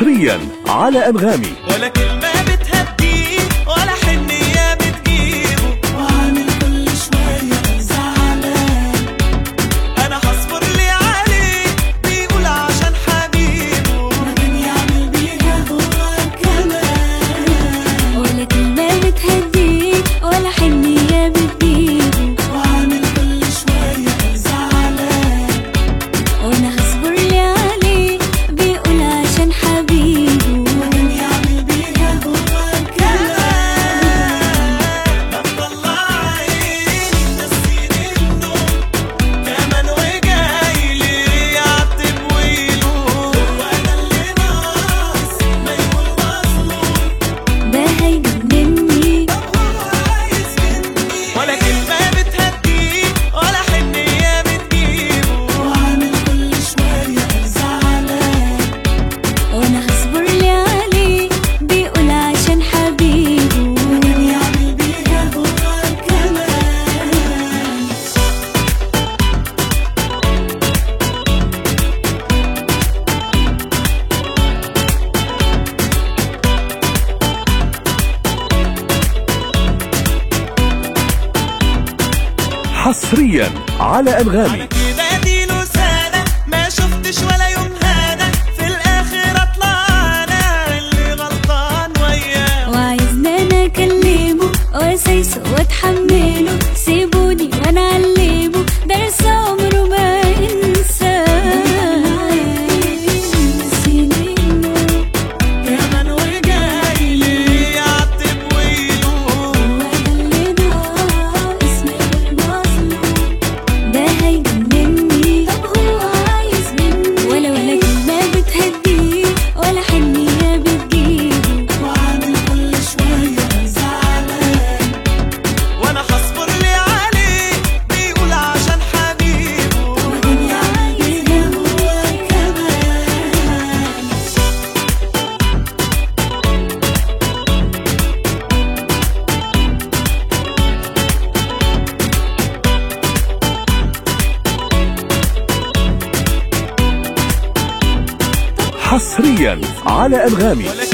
حصريا على أنغامي ولا كلمة بتهديه ولا حنية بتجيبه وعامل كل شوية زعلان أنا هصبر لي عليه بيقول عشان حبيبه مكان يعمل بيها هو كمان ولا كلمة بتهديه ولا حنية بتجيبه وعامل كل شوية زعلان وانا هصبر لي عليه بيقول عشان حبيبه مكان يعمل بيها هو كمان ما مطلع عيني نسيني النوم كمان وجاي لي يعتب ويلوم وأنا اللي ناقص ما يكون مظلوم ده هيجنني ولا كلمة بتهديه ولا حنية بتجيبه وعامل كل شوية زعلان وانا هصبر لي عليه بيقول عشان حبيبه مكان يعمل بيها هو كمان حصريا على أنغامي كده دي له سنة ما شفتش ولا يوم هنا في الآخر أطلع أنا اللي غلطان وياه وعايزني انا اكلمه واسايسه واتحمله سيبوني وانا اعلمه درس عمره ما ينساه سنينه كمان وجاي لي يعتب ويلوم وانا اللي ناقص ما المظلوم ده هيجنني طب هو عايز مني ولا ولا كلمة بتهديه ولا حنية بتجيبه وعامل كل شوية زعلان وأنا هصبر لي عليه بيقول عشان حبيبه مكان يعمل بيها هو كمان حصريا على أنغامي ولا